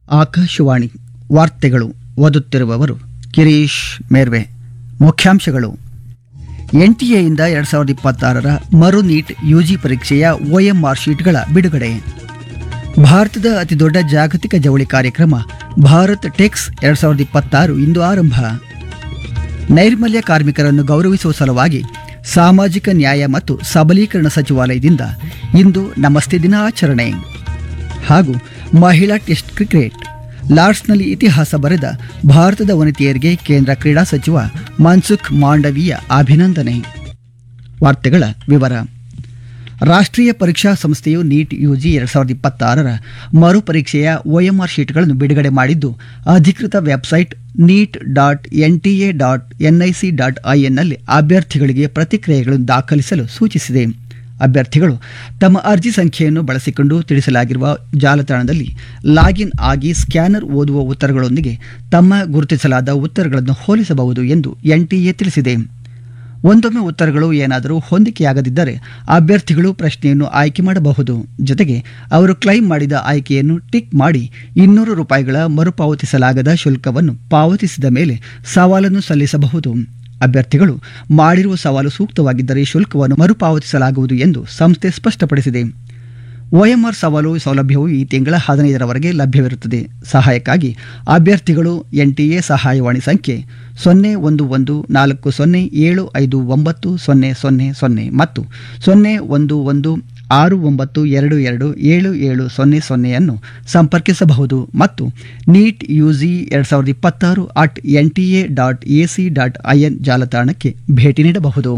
ಆಕಾಶವಾಣಿ ವಾರ್ತೆಗಳು ಓದುತ್ತಿರುವವರು ಗಿರೀಶ್ ಮೇರ್ವೆ ಮುಖ್ಯಾಂಶಗಳು ಎನ್ಟಿಎಯಿಂದ ಎರಡು ಸಾವಿರದ ಇಪ್ಪತ್ತಾರರ ಮರು ನೀಟ್ ಯುಜಿ ಪರೀಕ್ಷೆಯ ಒಎಂಆರ್ ಶೀಟ್ಗಳ ಬಿಡುಗಡೆ ಭಾರತದ ಅತಿದೊಡ್ಡ ಜಾಗತಿಕ ಜವಳಿ ಕಾರ್ಯಕ್ರಮ ಭಾರತ್ ಟೆಕ್ಸ್ ಎರಡು ಸಾವಿರದ ಇಪ್ಪತ್ತಾರು ಇಂದು ಆರಂಭ ನೈರ್ಮಲ್ಯ ಕಾರ್ಮಿಕರನ್ನು ಗೌರವಿಸುವ ಸಲುವಾಗಿ ಸಾಮಾಜಿಕ ನ್ಯಾಯ ಮತ್ತು ಸಬಲೀಕರಣ ಸಚಿವಾಲಯದಿಂದ ಇಂದು ನಮಸ್ತೆ ದಿನ ಆಚರಣೆ ಹಾಗೂ ಮಹಿಳಾ ಟೆಸ್ಟ್ ಕ್ರಿಕೆಟ್ ಲಾರ್ಡ್ಸ್ನಲ್ಲಿ ಇತಿಹಾಸ ಬರೆದ ಭಾರತದ ವನಿತೆಯರಿಗೆ ಕೇಂದ್ರ ಕ್ರೀಡಾ ಸಚಿವ ಮನ್ಸುಖ್ ಮಾಂಡವೀಯ ಅಭಿನಂದನೆ ವಾರ್ತೆಗಳ ವಿವರ ರಾಷ್ಟ್ರೀಯ ಪರೀಕ್ಷಾ ಸಂಸ್ಥೆಯು ನೀಟ್ ಯುಜಿ ಎರಡು ಸಾವಿರದ ಇಪ್ಪತ್ತಾರರ ಮರುಪರೀಕ್ಷೆಯ ಒಎಂಆರ್ ಶೀಟ್ಗಳನ್ನು ಬಿಡುಗಡೆ ಮಾಡಿದ್ದು ಅಧಿಕೃತ website NEET dot N T A dot NIC ಡಾಟ್ ಐಎನ್ನಲ್ಲಿ ಅಭ್ಯರ್ಥಿಗಳಿಗೆ ಪ್ರತಿಕ್ರಿಯೆಗಳನ್ನು ದಾಖಲಿಸಲು ಸೂಚಿಸಿದೆ ಅಭ್ಯರ್ಥಿಗಳು ತಮ್ಮ ಅರ್ಜಿ ಸಂಖ್ಯೆಯನ್ನು ಬಳಸಿಕೊಂಡು ತಿಳಿಸಲಾಗಿರುವ ಜಾಲತಾಣದಲ್ಲಿ ಲಾಗಿನ್ ಆಗಿ ಸ್ಕ್ಯಾನರ್ ಓದುವ ಉತ್ತರಗಳೊಂದಿಗೆ ತಮ್ಮ ಗುರುತಿಸಲಾದ ಉತ್ತರಗಳನ್ನು ಹೋಲಿಸಬಹುದು ಎಂದು ಎನ್ಟಿಎ ತಿಳಿಸಿದೆ ಒಂದೊಮ್ಮೆ ಉತ್ತರಗಳು ಏನಾದರೂ ಹೊಂದಿಕೆಯಾಗದಿದ್ದರೆ ಅಭ್ಯರ್ಥಿಗಳು ಪ್ರಶ್ನೆಯನ್ನು ಆಯ್ಕೆ ಮಾಡಬಹುದು ಜೊತೆಗೆ ಅವರು ಕ್ಲೈಮ್ ಮಾಡಿದ ಆಯ್ಕೆಯನ್ನು ಟಿಕ್ ಮಾಡಿ ಇನ್ನೂರು ರೂಪಾಯಿಗಳ ಮರುಪಾವತಿಸಲಾಗದ ಶುಲ್ಕವನ್ನು ಪಾವತಿಸಿದ ಮೇಲೆ ಸವಾಲನ್ನು ಸಲ್ಲಿಸಬಹುದು ಅಭ್ಯರ್ಥಿಗಳು ಮಾಡಿರುವ ಸವಾಲು ಸೂಕ್ತವಾಗಿದ್ದರೆ ಶುಲ್ಕವನ್ನು ಮರುಪಾವತಿಸಲಾಗುವುದು ಎಂದು ಸಂಸ್ಥೆ ಸ್ಪಷ್ಟಪಡಿಸಿದೆ ಒಎಂಆರ್ ಸವಾಲು ಸೌಲಭ್ಯವು ಈ ತಿಂಗಳ ಹದಿನೈದರವರೆಗೆ ಲಭ್ಯವಿರುತ್ತದೆ ಸಹಾಯಕ್ಕಾಗಿ ಅಭ್ಯರ್ಥಿಗಳು ಎನ್ಟಿಎ ಸಹಾಯವಾಣಿ ಸಂಖ್ಯೆ ಸೊನ್ನೆ ಒಂದು ಒಂದು ನಾಲ್ಕು ಸೊನ್ನೆ ಏಳು ಐದು ಒಂಬತ್ತು ಸೊನ್ನೆ ಸೊನ್ನೆ ಸೊನ್ನೆ ಮತ್ತು ಸೊನ್ನೆ ಒಂದು ಒಂದು ಆರು ಒಂಬತ್ತು ಎರಡು ಎರಡು ಏಳು ಏಳು ಸೊನ್ನೆ ಸೊನ್ನೆಯನ್ನು ಸಂಪರ್ಕಿಸಬಹುದು ಮತ್ತು ನೀಟ್ ಯುಜಿ ಎರಡು ಸಾವಿರದ ಇಪ್ಪತ್ತಾರು at N T A dot A C dot IN ಜಾಲತಾಣಕ್ಕೆ ಭೇಟಿ ನೀಡಬಹುದು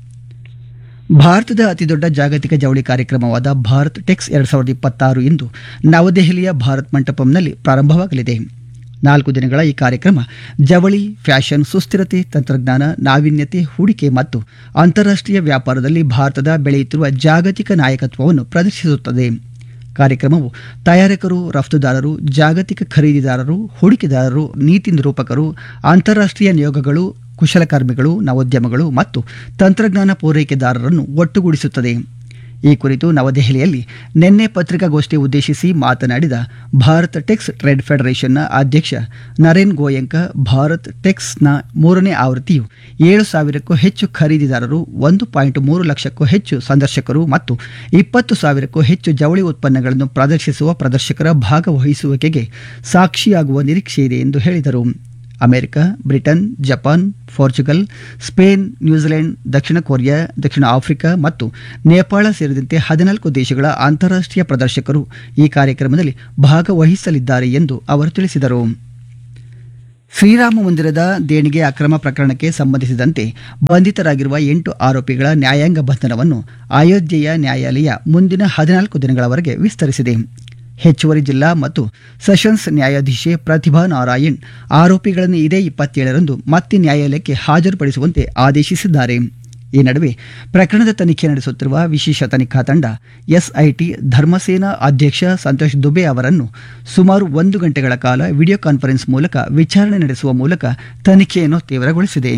ಭಾರತದ ಅತಿದೊಡ್ಡ ಜಾಗತಿಕ ಜವಳಿ ಕಾರ್ಯಕ್ರಮವಾದ ಭಾರತ್ ಟೆಕ್ಸ್ ಎರಡು ಸಾವಿರದ ಇಪ್ಪತ್ತಾರು ಇಂದು ನವದೆಹಲಿಯ ಭಾರತ್ ಮಂಟಪಂನಲ್ಲಿ ಪ್ರಾರಂಭವಾಗಲಿದೆ ನಾಲ್ಕು ದಿನಗಳ ಈ ಕಾರ್ಯಕ್ರಮ ಜವಳಿ ಫ್ಯಾಷನ್ ಸುಸ್ಥಿರತೆ ತಂತ್ರಜ್ಞಾನ ನಾವೀನ್ಯತೆ ಹೂಡಿಕೆ ಮತ್ತು ಅಂತಾರಾಷ್ಟ್ರೀಯ ವ್ಯಾಪಾರದಲ್ಲಿ ಭಾರತದ ಬೆಳೆಯುತ್ತಿರುವ ಜಾಗತಿಕ ನಾಯಕತ್ವವನ್ನು ಪ್ರದರ್ಶಿಸುತ್ತದೆ ಕಾರ್ಯಕ್ರಮವು ತಯಾರಕರು ರಫ್ತುದಾರರು ಜಾಗತಿಕ ಖರೀದಿದಾರರು ಹೂಡಿಕೆದಾರರು ನೀತಿ ನಿರೂಪಕರು ಅಂತಾರಾಷ್ಟ್ರೀಯ ನಿಯೋಗಗಳು ಕುಶಲಕರ್ಮಿಗಳು ನವೋದ್ಯಮಗಳು ಮತ್ತು ತಂತ್ರಜ್ಞಾನ ಪೂರೈಕೆದಾರರನ್ನು ಒಟ್ಟುಗೂಡಿಸುತ್ತದೆ ಈ ಕುರಿತು ನವದೆಹಲಿಯಲ್ಲಿ ನಿನ್ನೆ ಪತ್ರಿಕಾಗೋಷ್ಠಿ ಉದ್ದೇಶಿಸಿ ಮಾತನಾಡಿದ ಭಾರತ್ ಟೆಕ್ಸ್ ಟ್ರೇಡ್ ಫೆಡರೇಷನ್ನ ಅಧ್ಯಕ್ಷ ನರೇನ್ ಗೋಯಂಕ ಭಾರತ್ ಟೆಕ್ಸ್ನ ಮೂರನೇ ಆವೃತ್ತಿಯು ಏಳು ಸಾವಿರಕ್ಕೂ ಹೆಚ್ಚು ಖರೀದಿದಾರರು ಒಂದು ಪಾಯಿಂಟ್ ಮೂರು ಲಕ್ಷಕ್ಕೂ ಹೆಚ್ಚು ಸಂದರ್ಶಕರು ಮತ್ತು ಇಪ್ಪತ್ತು ಸಾವಿರಕ್ಕೂ ಹೆಚ್ಚು ಜವಳಿ ಉತ್ಪನ್ನಗಳನ್ನು ಪ್ರದರ್ಶಿಸುವ ಪ್ರದರ್ಶಕರ ಭಾಗವಹಿಸುವಿಕೆಗೆ ಸಾಕ್ಷಿಯಾಗುವ ನಿರೀಕ್ಷೆ ಇದೆ ಎಂದು ಹೇಳಿದರು America Britain Japan Portugal Spain New Zealand ದಕ್ಷಿಣ ಕೊರಿಯಾ ದಕ್ಷಿಣ ಆಫ್ರಿಕಾ ಮತ್ತು ನೇಪಾಳ ಸೇರಿದಂತೆ ಹದಿನಾಲ್ಕು ದೇಶಗಳ ಅಂತಾರಾಷ್ಟ್ರೀಯ ಪ್ರದರ್ಶಕರು ಈ ಕಾರ್ಯಕ್ರಮದಲ್ಲಿ ಭಾಗವಹಿಸಲಿದ್ದಾರೆ ಎಂದು ಅವರು ತಿಳಿಸಿದರು ಶ್ರೀರಾಮ ಮಂದಿರದ ದೇಣಿಗೆ ಅಕ್ರಮ ಪ್ರಕರಣಕ್ಕೆ ಸಂಬಂಧಿಸಿದಂತೆ ಬಂಧಿತರಾಗಿರುವ ಎಂಟು ಆರೋಪಿಗಳ ನ್ಯಾಯಾಂಗ ಬಂಧನವನ್ನು ಅಯೋಧ್ಯೆಯ ನ್ಯಾಯಾಲಯ ಮುಂದಿನ ಹದಿನಾಲ್ಕು ದಿನಗಳವರೆಗೆ ವಿಸ್ತರಿಸಿದೆ ಹೆಚ್ಚುವರಿ ಜಿಲ್ಲಾ ಮತ್ತು ಸೆಷನ್ಸ್ ನ್ಯಾಯಾಧೀಶೆ ಪ್ರತಿಭಾ ನಾರಾಯಣ್ ಆರೋಪಿಗಳನ್ನು ಇದೇ ಇಪ್ಪತ್ತೇಳರಂದು ಮತ್ತೆ ನ್ಯಾಯಾಲಯಕ್ಕೆ ಹಾಜರುಪಡಿಸುವಂತೆ ಆದೇಶಿಸಿದ್ದಾರೆ ಈ ನಡುವೆ ಪ್ರಕರಣದ ತನಿಖೆ ನಡೆಸುತ್ತಿರುವ ವಿಶೇಷ ತನಿಖಾ ತಂಡ ಎಸ್ಐಟಿ ಧರ್ಮಸೇನಾ ಅಧ್ಯಕ್ಷ ಸಂತೋಷ್ ದುಬೆ ಅವರನ್ನು ಸುಮಾರು ಒಂದು ಗಂಟೆಗಳ ಕಾಲ ವಿಡಿಯೋ ಕಾನ್ಫರೆನ್ಸ್ ಮೂಲಕ ವಿಚಾರಣೆ ನಡೆಸುವ ಮೂಲಕ ತನಿಖೆಯನ್ನು ತೀವ್ರಗೊಳಿಸಿದೆ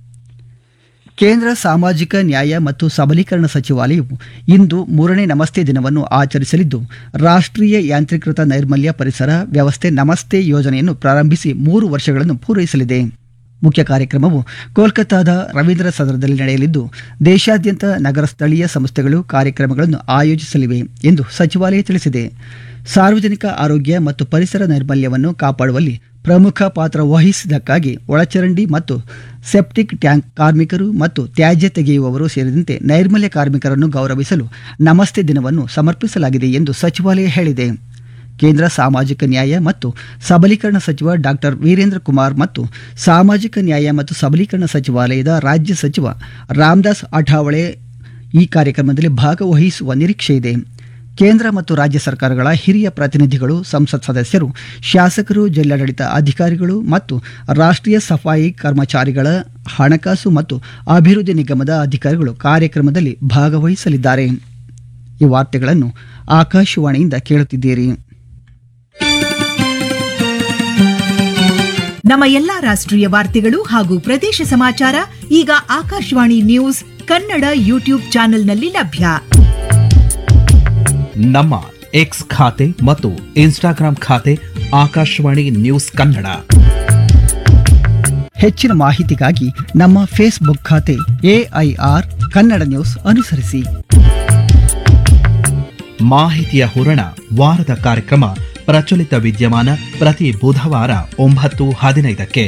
ಕೇಂದ್ರ ಸಾಮಾಜಿಕ ನ್ಯಾಯ ಮತ್ತು ಸಬಲೀಕರಣ ಸಚಿವಾಲಯವು ಇಂದು ಮೂರನೇ ನಮಸ್ತೆ ದಿನವನ್ನು ಆಚರಿಸಲಿದ್ದು ರಾಷ್ಟ್ರೀಯ ಯಾಂತ್ರೀಕೃತ ನೈರ್ಮಲ್ಯ ಪರಿಸರ ವ್ಯವಸ್ಥೆ ನಮಸ್ತೆ ಯೋಜನೆಯನ್ನು ಪ್ರಾರಂಭಿಸಿ ಮೂರು ವರ್ಷಗಳನ್ನು ಪೂರೈಸಲಿದೆ ಮುಖ್ಯ ಕಾರ್ಯಕ್ರಮವು ಕೋಲ್ಕತ್ತಾದ ರವೀಂದ್ರ ಸದನದಲ್ಲಿ ನಡೆಯಲಿದ್ದು ದೇಶಾದ್ಯಂತ ನಗರ ಸ್ಥಳೀಯ ಸಂಸ್ಥೆಗಳು ಕಾರ್ಯಕ್ರಮಗಳನ್ನು ಆಯೋಜಿಸಲಿವೆ ಎಂದು ಸಚಿವಾಲಯ ತಿಳಿಸಿದೆ ಸಾರ್ವಜನಿಕ ಆರೋಗ್ಯ ಮತ್ತು ಪರಿಸರ ನೈರ್ಮಲ್ಯವನ್ನು ಕಾಪಾಡುವಲ್ಲಿ ಪ್ರಮುಖ ಪಾತ್ರ ವಹಿಸಿದ್ದಕ್ಕಾಗಿ ಒಳಚರಂಡಿ ಮತ್ತು ಸೆಪ್ಟಿಕ್ ಟ್ಯಾಂಕ್ ಕಾರ್ಮಿಕರು ಮತ್ತು ತ್ಯಾಜ್ಯ ತೆಗೆಯುವವರು ಸೇರಿದಂತೆ ನೈರ್ಮಲ್ಯ ಕಾರ್ಮಿಕರನ್ನು ಗೌರವಿಸಲು ನಮಸ್ತೆ ದಿನವನ್ನು ಸಮರ್ಪಿಸಲಾಗಿದೆ ಎಂದು ಸಚಿವಾಲಯ ಹೇಳಿದೆ ಕೇಂದ್ರ ಸಾಮಾಜಿಕ ನ್ಯಾಯ ಮತ್ತು ಸಬಲೀಕರಣ ಸಚಿವ ಡಾಕ್ಟರ್ ವೀರೇಂದ್ರ ಕುಮಾರ್ ಮತ್ತು ಸಾಮಾಜಿಕ ನ್ಯಾಯ ಮತ್ತು ಸಬಲೀಕರಣ ಸಚಿವಾಲಯದ ರಾಜ್ಯ ಸಚಿವ ರಾಮದಾಸ್ ಅಠಾವಳೆ ಈ ಕಾರ್ಯಕ್ರಮದಲ್ಲಿ ಭಾಗವಹಿಸುವ ನಿರೀಕ್ಷೆ ಇದೆ ಕೇಂದ್ರ ಮತ್ತು ರಾಜ್ಯ ಸರ್ಕಾರಗಳ ಹಿರಿಯ ಪ್ರತಿನಿಧಿಗಳು ಸಂಸತ್ ಸದಸ್ಯರು ಶಾಸಕರು ಜಿಲ್ಲಾಡಳಿತ ಅಧಿಕಾರಿಗಳು ಮತ್ತು ರಾಷ್ಟ್ರೀಯ ಸಫಾಯಿ ಕರ್ಮಚಾರಿಗಳ ಹಣಕಾಸು ಮತ್ತು ಅಭಿವೃದ್ಧಿ ನಿಗಮದ ಅಧಿಕಾರಿಗಳು ಕಾರ್ಯಕ್ರಮದಲ್ಲಿ ಭಾಗವಹಿಸಲಿದ್ದಾರೆ ಈ ವಾರ್ತೆಗಳನ್ನು ಆಕಾಶವಾಣಿಯಿಂದ ಕೇಳುತ್ತಿದ್ದೀರಿ ನಮ್ಮ ಎಲ್ಲಾ ರಾಷ್ಟ್ರೀಯ ವಾರ್ತೆಗಳು ಹಾಗೂ ಪ್ರದೇಶ ಸಮಾಚಾರ ಈಗ ಆಕಾಶವಾಣಿ ನ್ಯೂಸ್ ಕನ್ನಡ ಯೂಟ್ಯೂಬ್ ಚಾನೆಲ್ನಲ್ಲಿ ಲಭ್ಯ ನಮ್ಮ ಎಕ್ಸ್ ಖಾತೆ ಮತ್ತು ಇನ್ಸ್ಟಾಗ್ರಾಂ ಖಾತೆ ಆಕಾಶವಾಣಿ ನ್ಯೂಸ್ ಕನ್ನಡ ಹೆಚ್ಚಿನ ಮಾಹಿತಿಗಾಗಿ ನಮ್ಮ ಫೇಸ್ಬುಕ್ ಖಾತೆ ಎಐಆರ್ ಕನ್ನಡ ನ್ಯೂಸ್ ಅನುಸರಿಸಿ ಮಾಹಿತಿಯ ಹೂರಣ ವಾರದ ಕಾರ್ಯಕ್ರಮ ಪ್ರಚಲಿತ ವಿದ್ಯಮಾನ ಪ್ರತಿ ಬುಧವಾರ ಒಂಬತ್ತು ಹದಿನೈದಕ್ಕೆ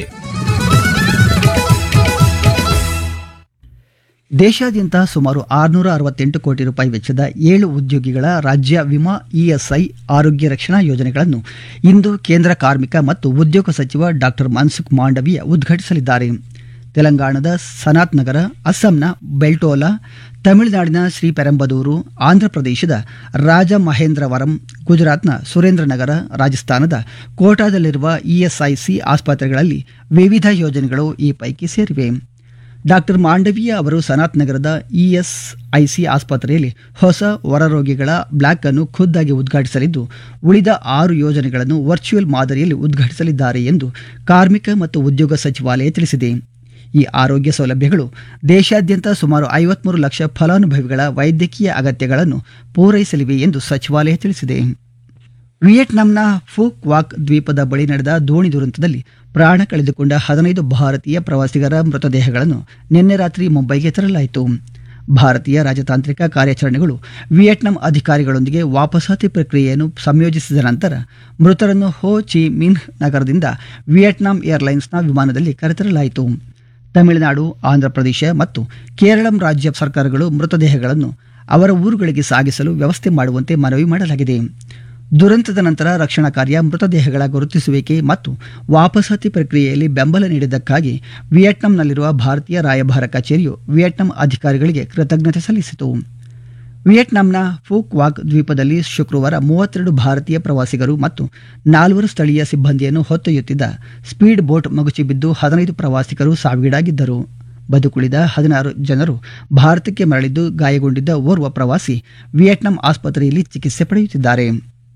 ದೇಶಾದ್ಯಂತ ಸುಮಾರು ಆರುನೂರ ಅರವತ್ತೆಂಟು ಕೋಟಿ ರೂಪಾಯಿ ವೆಚ್ಚದ ಏಳು ಉದ್ಯೋಗಿಗಳ ರಾಜ್ಯ ವಿಮಾ ಇಎಸ್ಐ ಆರೋಗ್ಯ ರಕ್ಷಣಾ ಯೋಜನೆಗಳನ್ನು ಇಂದು ಕೇಂದ್ರ ಕಾರ್ಮಿಕ ಮತ್ತು ಉದ್ಯೋಗ ಸಚಿವ ಡಾಕ್ಟರ್ ಮನ್ಸುಖ್ ಮಾಂಡವಿಯ ಉದ್ಘಾಟಿಸಲಿದ್ದಾರೆ ತೆಲಂಗಾಣದ ಸನಾತ್ ನಗರ ಅಸ್ಸಾಂನ ಬೆಲ್ಟೋಲಾ ತಮಿಳುನಾಡಿನ ಶ್ರೀಪೆರಂಬದೂರು ಆಂಧ್ರಪ್ರದೇಶದ ರಾಜಮಹೇಂದ್ರವರಂ ಗುಜರಾತ್ನ ಸುರೇಂದ್ರನಗರ ರಾಜಸ್ಥಾನದ ಕೋಟಾದಲ್ಲಿರುವ ಇಎಸ್ಐಸಿ ಆಸ್ಪತ್ರೆಗಳಲ್ಲಿ ವಿವಿಧ ಯೋಜನೆಗಳು ಈ ಪೈಕಿ ಸೇರಿವೆ ಡಾಕ್ಟರ್ ಮಾಂಡವೀಯ ಅವರು ಸನಾತ್ ನಗರದ ಇಎಸ್ಐಸಿ ಆಸ್ಪತ್ರೆಯಲ್ಲಿ ಹೊಸ ಹೊರರೋಗಿಗಳ ಬ್ಲಾಕ್ ಅನ್ನು ಖುದ್ದಾಗಿ ಉದ್ಘಾಟಿಸಲಿದ್ದು ಉಳಿದ ಆರು ಯೋಜನೆಗಳನ್ನು ವರ್ಚುವಲ್ ಮಾದರಿಯಲ್ಲಿ ಉದ್ಘಾಟಿಸಲಿದ್ದಾರೆ ಎಂದು ಕಾರ್ಮಿಕ ಮತ್ತು ಉದ್ಯೋಗ ಸಚಿವಾಲಯ ತಿಳಿಸಿದೆ ಈ ಆರೋಗ್ಯ ಸೌಲಭ್ಯಗಳು ದೇಶಾದ್ಯಂತ ಸುಮಾರು ಐವತ್ಮೂರು ಲಕ್ಷ ಫಲಾನುಭವಿಗಳ ವೈದ್ಯಕೀಯ ಅಗತ್ಯಗಳನ್ನು ಪೂರೈಸಲಿವೆ ಎಂದು ಸಚಿವಾಲಯ ತಿಳಿಸಿದೆ ವಿಯೆಟ್ನಾಂನ ಫೂಕ್ ವಾಕ್ ದ್ವೀಪದ ಬಳಿ ನಡೆದ ದೋಣಿ ದುರಂತದಲ್ಲಿ ಪ್ರಾಣ ಕಳೆದುಕೊಂಡ ಹದಿನೈದು ಭಾರತೀಯ ಪ್ರವಾಸಿಗರ ಮೃತದೇಹಗಳನ್ನು ನಿನ್ನೆ ರಾತ್ರಿ ಮುಂಬೈಗೆ ತರಲಾಯಿತು ಭಾರತೀಯ ರಾಜತಾಂತ್ರಿಕ ಕಾರ್ಯಾಚರಣೆಗಳು ವಿಯೆಟ್ನಾಂ ಅಧಿಕಾರಿಗಳೊಂದಿಗೆ ವಾಪಸಾತಿ ಪ್ರಕ್ರಿಯೆಯನ್ನು ಸಂಯೋಜಿಸಿದ ನಂತರ ಮೃತರನ್ನು ಹೋ ಚಿ ಮಿನ್ ನಗರದಿಂದ ವಿಯೆಟ್ನಾಂ ಏರ್ಲೈನ್ಸ್ನ ವಿಮಾನದಲ್ಲಿ ಕರೆತರಲಾಯಿತು ತಮಿಳುನಾಡು ಆಂಧ್ರಪ್ರದೇಶ ಮತ್ತು ಕೇರಳಂ ರಾಜ್ಯ ಸರ್ಕಾರಗಳು ಮೃತದೇಹಗಳನ್ನು ಅವರ ಊರುಗಳಿಗೆ ಸಾಗಿಸಲು ವ್ಯವಸ್ಥೆ ಮಾಡುವಂತೆ ಮನವಿ ಮಾಡಲಾಗಿದೆ ದುರಂತದ ನಂತರ ರಕ್ಷಣಾ ಕಾರ್ಯ ಮೃತದೇಹಗಳ ಗುರುತಿಸುವಿಕೆ ಮತ್ತು ವಾಪಸಾತಿ ಪ್ರಕ್ರಿಯೆಯಲ್ಲಿ ಬೆಂಬಲ ನೀಡಿದ್ದಕ್ಕಾಗಿ ವಿಯೆಟ್ನಾಂನಲ್ಲಿರುವ ಭಾರತೀಯ ರಾಯಭಾರ ಕಚೇರಿಯು ವಿಯೆಟ್ನಾಂ ಅಧಿಕಾರಿಗಳಿಗೆ ಕೃತಜ್ಞತೆ ಸಲ್ಲಿಸಿತು ವಿಯೆಟ್ನಾಂನ ಫೂಕ್ ವಾಕ್ ದ್ವೀಪದಲ್ಲಿ ಶುಕ್ರವಾರ ಮೂವತ್ತೆರಡು ಭಾರತೀಯ ಪ್ರವಾಸಿಗರು ಮತ್ತು ನಾಲ್ವರು ಸ್ಥಳೀಯ ಸಿಬ್ಬಂದಿಯನ್ನು ಹೊತ್ತೊಯ್ಯುತ್ತಿದ್ದ ಸ್ಪೀಡ್ ಬೋಟ್ ಮಗುಚಿಬಿದ್ದು ಹದಿನೈದು ಪ್ರವಾಸಿಗರು ಸಾವಿಗೀಡಾಗಿದ್ದರು ಬದುಕುಳಿದ ಹದಿನಾರು ಜನರು ಭಾರತಕ್ಕೆ ಮರಳಿದ್ದು ಗಾಯಗೊಂಡಿದ್ದ ಓರ್ವ ಪ್ರವಾಸಿ ವಿಯೆಟ್ನಾಂ ಆಸ್ಪತ್ರೆಯಲ್ಲಿ ಚಿಕಿತ್ಸೆ ಪಡೆಯುತ್ತಿದ್ದಾರೆ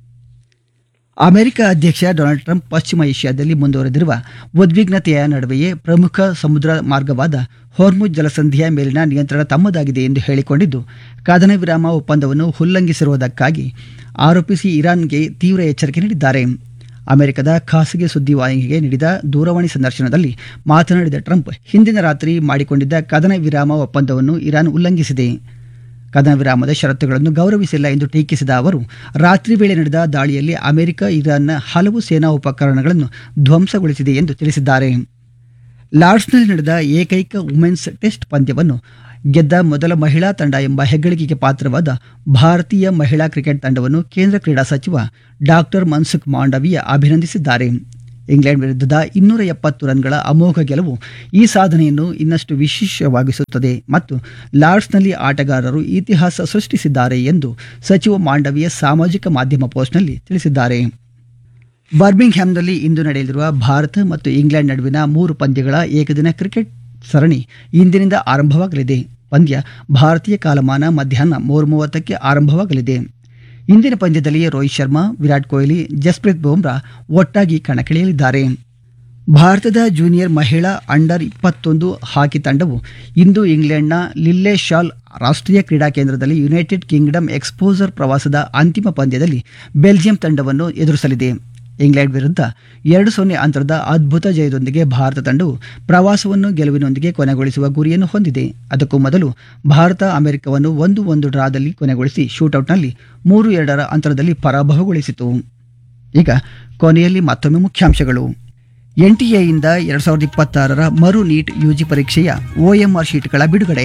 ಅಮೆರಿಕ ಅಧ್ಯಕ್ಷ ಡೊನಾಲ್ಡ್ ಟ್ರಂಪ್ ಪಶ್ಚಿಮ ಏಷ್ಯಾದಲ್ಲಿ ಮುಂದುವರೆದಿರುವ ಉದ್ವಿಗ್ನತೆಯ ನಡುವೆಯೇ ಪ್ರಮುಖ ಸಮುದ್ರ ಮಾರ್ಗವಾದ ಹೊರ್ಮುಜ್ ಜಲಸಂಧಿಯ ಮೇಲಿನ ನಿಯಂತ್ರಣ ತಮ್ಮದಾಗಿದೆ ಎಂದು ಹೇಳಿಕೊಂಡಿದ್ದು ಕದನ ವಿರಾಮ ಒಪ್ಪಂದವನ್ನು ಉಲ್ಲಂಘಿಸಿರುವುದಕ್ಕಾಗಿ ಆರೋಪಿಸಿ ಇರಾನ್ಗೆ ತೀವ್ರ ಎಚ್ಚರಿಕೆ ನೀಡಿದ್ದಾರೆ ಅಮೆರಿಕದ ಖಾಸಗಿ ಸುದ್ದಿವಾಹಿನಿಗೆ ನೀಡಿದ ದೂರವಾಣಿ ಸಂದರ್ಶನದಲ್ಲಿ ಮಾತನಾಡಿದ ಟ್ರಂಪ್ ಹಿಂದಿನ ರಾತ್ರಿ ಮಾಡಿಕೊಂಡಿದ್ದ ಕದನ ವಿರಾಮ ಒಪ್ಪಂದವನ್ನು ಇರಾನ್ ಉಲ್ಲಂಘಿಸಿದೆ ಕದನ ವಿರಾಮದ ಷರತ್ತುಗಳನ್ನು ಗೌರವಿಸಿಲ್ಲ ಎಂದು ಟೀಕಿಸಿದ ಅವರು ರಾತ್ರಿ ವೇಳೆ ನಡೆದ ದಾಳಿಯಲ್ಲಿ ಅಮೆರಿಕ ಇರಾನ್ನ ಹಲವು ಸೇನಾ ಉಪಕರಣಗಳನ್ನು ಧ್ವಂಸಗೊಳಿಸಿದೆ ಎಂದು ತಿಳಿಸಿದ್ದಾರೆ ಲಾರ್ಡ್ಸ್ನಲ್ಲಿ ನಡೆದ ಏಕೈಕ ವುಮೆನ್ಸ್ ಟೆಸ್ಟ್ ಪಂದ್ಯವನ್ನು ಗೆದ್ದ ಮೊದಲ ಮಹಿಳಾ ತಂಡ ಎಂಬ ಹೆಗ್ಗಳಿಕೆಗೆ ಪಾತ್ರವಾದ ಭಾರತೀಯ ಮಹಿಳಾ ಕ್ರಿಕೆಟ್ ತಂಡವನ್ನು ಕೇಂದ್ರ ಕ್ರೀಡಾ ಸಚಿವ ಡಾಕ್ಟರ್ ಮನ್ಸುಖ್ ಮಾಂಡವೀಯ ಅಭಿನಂದಿಸಿದ್ದಾರೆ ಇಂಗ್ಲೆಂಡ್ ವಿರುದ್ಧದ ಇನ್ನೂರ ಎಪ್ಪತ್ತು ರನ್ಗಳ ಅಮೋಘ ಗೆಲುವು ಈ ಸಾಧನೆಯನ್ನು ಇನ್ನಷ್ಟು ವಿಶೇಷವಾಗಿಸುತ್ತದೆ ಮತ್ತು ಲಾರ್ಡ್ಸ್ನಲ್ಲಿ ಆಟಗಾರರು ಇತಿಹಾಸ ಸೃಷ್ಟಿಸಿದ್ದಾರೆ ಎಂದು ಸಚಿವ ಮಾಂಡವಿಯ ಸಾಮಾಜಿಕ ಮಾಧ್ಯಮ ಪೋಸ್ಟ್ನಲ್ಲಿ ತಿಳಿಸಿದ್ದಾರೆ ಬರ್ಮಿಂಗ್ಹ್ಯಾಮ್ನಲ್ಲಿ ಇಂದು ನಡೆಯಲಿರುವ ಭಾರತ ಮತ್ತು ಇಂಗ್ಲೆಂಡ್ ನಡುವಿನ ಮೂರು ಪಂದ್ಯಗಳ ಏಕದಿನ ಕ್ರಿಕೆಟ್ ಸರಣಿ ಇಂದಿನಿಂದ ಆರಂಭವಾಗಲಿದೆ ಪಂದ್ಯ ಭಾರತೀಯ ಕಾಲಮಾನ ಮಧ್ಯಾಹ್ನ ಮೂರು ಮೂವತ್ತಕ್ಕೆ ಆರಂಭವಾಗಲಿದೆ ಇಂದಿನ ಪಂದ್ಯದಲ್ಲಿ ರೋಹಿತ್ ಶರ್ಮಾ ವಿರಾಟ್ ಕೊಹ್ಲಿ ಜಸ್ಪ್ರೀತ್ ಬುಮ್ರಾ ಒಟ್ಟಾಗಿ ಕಣಕ್ಕಿಳಿಯಲಿದ್ದಾರೆ ಭಾರತದ ಜೂನಿಯರ್ ಮಹಿಳಾ ಅಂಡರ್ ಇಪ್ಪತ್ತೊಂದು ಹಾಕಿ ತಂಡವು ಇಂದು ಇಂಗ್ಲೆಂಡ್ನ ಲಿಲ್ಲೆ ಶಾಲ್ ರಾಷ್ಟ್ರೀಯ ಕ್ರೀಡಾ ಕೇಂದ್ರದಲ್ಲಿ ಯುನೈಟೆಡ್ ಕಿಂಗ್ಡಮ್ ಎಕ್ಸ್ಪೋಸರ್ ಪ್ರವಾಸದ ಅಂತಿಮ ಪಂದ್ಯದಲ್ಲಿ ಬೆಲ್ಜಿಯಂ ತಂಡವನ್ನು ಎದುರಿಸಲಿದೆ ಇಂಗ್ಲೆಂಡ್ ವಿರುದ್ಧ ಎರಡು ಸೊನ್ನೆ ಅಂತರದ ಅದ್ಭುತ ಜಯದೊಂದಿಗೆ ಭಾರತ ತಂಡವು ಪ್ರವಾಸವನ್ನು ಗೆಲುವಿನೊಂದಿಗೆ ಕೊನೆಗೊಳಿಸುವ ಗುರಿಯನ್ನು ಹೊಂದಿದೆ ಅದಕ್ಕೂ ಮೊದಲು ಭಾರತ ಅಮೆರಿಕವನ್ನು ಒಂದು ಒಂದು ಡ್ರಾದಲ್ಲಿ ಕೊನೆಗೊಳಿಸಿ ಶೂಟೌಟ್ನಲ್ಲಿ ಮೂರು ಎರಡರ ಅಂತರದಲ್ಲಿ ಪರಾಭವಗೊಳಿಸಿತು ಈಗ ಕೊನೆಯಲ್ಲಿ ಮತ್ತೊಮ್ಮೆ ಮುಖ್ಯಾಂಶಗಳು ಎನ್ಟಿಎಯಿಂದ ಎರಡು ಸಾವಿರದ ಇಪ್ಪತ್ತಾರರ ಮರು ನೀಟ್ ಯುಜಿ ಪರೀಕ್ಷೆಯ ಒಎಂಆರ್ ಶೀಟ್ಗಳ ಬಿಡುಗಡೆ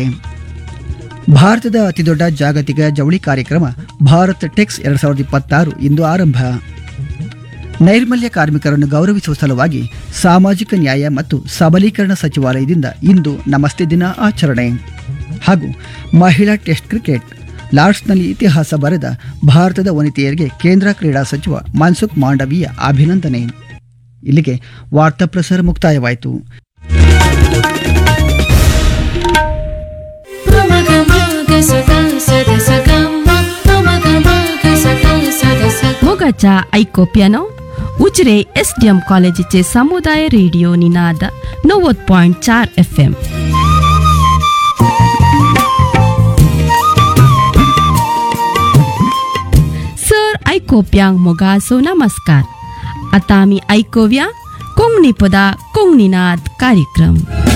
ಭಾರತದ ಅತಿದೊಡ್ಡ ಜಾಗತಿಕ ಜವಳಿ ಕಾರ್ಯಕ್ರಮ ಭಾರತ್ ಟೆಕ್ಸ್ ಎರಡು ಸಾವಿರದ ಇಪ್ಪತ್ತಾರು ಇಂದು ಆರಂಭ ನೈರ್ಮಲ್ಯ ಕಾರ್ಮಿಕರನ್ನು ಗೌರವಿಸುವ ಸಲುವಾಗಿ ಸಾಮಾಜಿಕ ನ್ಯಾಯ ಮತ್ತು ಸಬಲೀಕರಣ ಸಚಿವಾಲಯದಿಂದ ಇಂದು ನಮಸ್ತೆ ದಿನ ಆಚರಣೆ ಹಾಗೂ ಮಹಿಳಾ ಟೆಸ್ಟ್ ಕ್ರಿಕೆಟ್ ಲಾರ್ಡ್ಸ್ನಲ್ಲಿ ಇತಿಹಾಸ ಬರೆದ ಭಾರತದ ವನಿತೆಯರಿಗೆ ಕೇಂದ್ರ ಕ್ರೀಡಾ ಸಚಿವ ಮನ್ಸುಖ್ ಮಾಂಡವೀಯ ಅಭಿನಂದನೆ ಇಲ್ಲಿಗೆ ವಾರ್ತಾ ಪ್ರಸಾರ ಮುಕ್ತಾಯವಾಯಿತು मोगाच्या ऐकोप्यानो उजरे एस डी एम कॉलेजीचे समुदाय रेडिओ निनाद नव्वद पॉइंट चार एफ एम सर ऐकू कोप्यांक मोगासो नमस्कार आता आमी ऐकूया कोंकणी पदा कोंकणीनाद कार्यक्रम